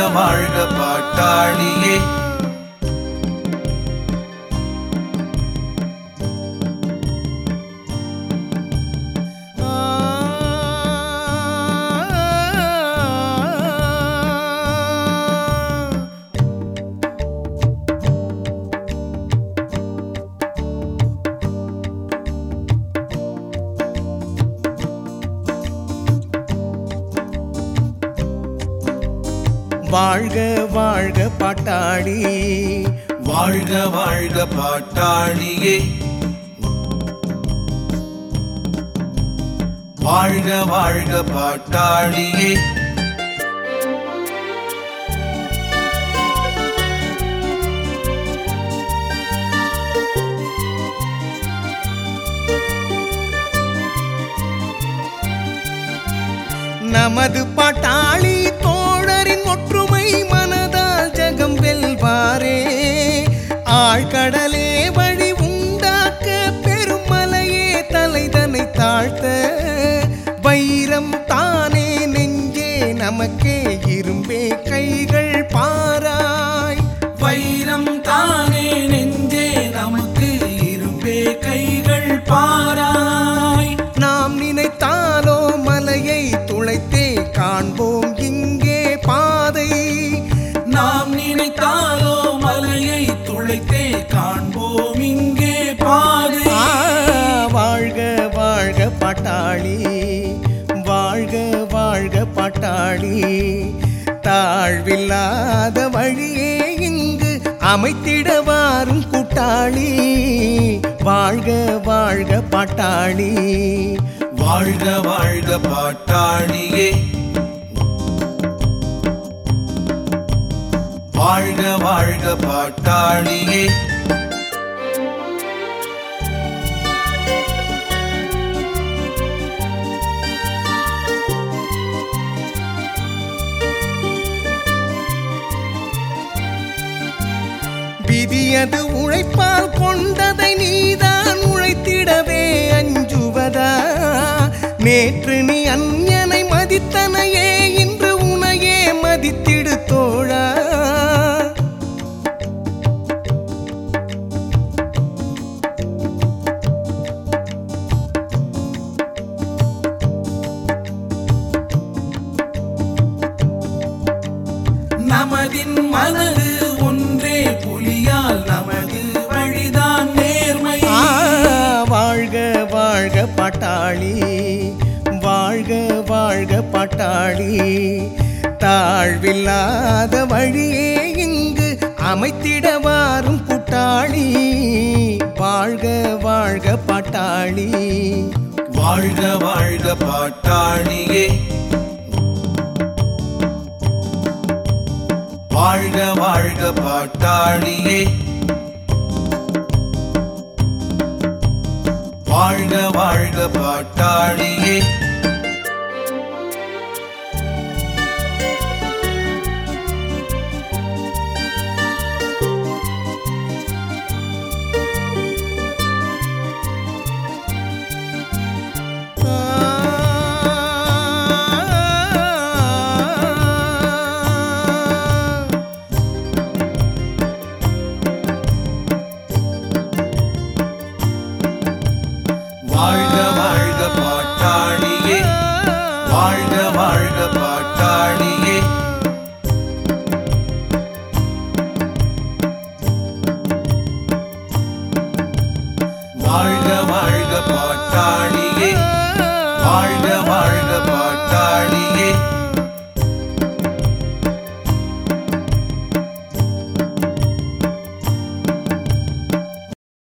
வாழ்க பாட்டாளியே வாழ்க வாழ்க பாட்டாளி வாழ்க வாழ்க பாட்டாளியே வாழ்க வாழ்க பாட்டாளியே நமது பாட்டாளி தோழரின் ஒற்றுமை மனதால் ஜெகம் வெல்வாரே ஆழ்கடலே வழி உண்டாக்க பெருமலையே தலைதனை தாழ்த்த வைரம் தானே நெஞ்சே நமக்கே இரும்பே கைகள் பாராய் வைரம் தானே நெஞ்சே நமக்கு இருப்பே கைகள் பாராய் நாம் நினைத்தாலோ மலையை துளைத்தே காண்போம் இங்கே பாதை நாம் நினைத்தாலோ மலையை துளைத்தே காண்போம் இங்கே பாதை ஆ, வாழ்க வாழ்க பாட்டாளி வாழ்க வாழ்க பாட்டாளி தாழ்வில்லாத வழியே இங்கு அமைத்திட வாரும் கூட்டாளி வாழ்க வாழ்க பாட்டாளி வாழ்க வாழ்க பாட்டாளியே வாழ்க வாழ்க பாட்டாளியே விதியது உழைப்பால் கொண்டதை நீதான் உழைத்திடவே அஞ்சுவதா நேற்று நீ அந்யனை மதித்தனையே இன்று உனையே மதித்திடு தோழா நமதின் மனது ஒன்றே புலியால் நமது வழிதான் நேர்மை ஆ, வாழ்க வாழ்க பாட்டாளி வாழ்க வாழ்க பாட்டாளி தாழ்வில்லாத வழியே இங்கு அமைத்திட வாரும் கூட்டாளி வாழ்க வாழ்க பாட்டாளி வாழ்க வாழ்க பாட்டாளியே வாழ்க வாழ்க பாட்டாளியே வாழ்க வாழ்க பாட்டாளியே வாழ்க வாழ்க பாட்டாளியே வாழ்க வாழ்க பாட்டாளி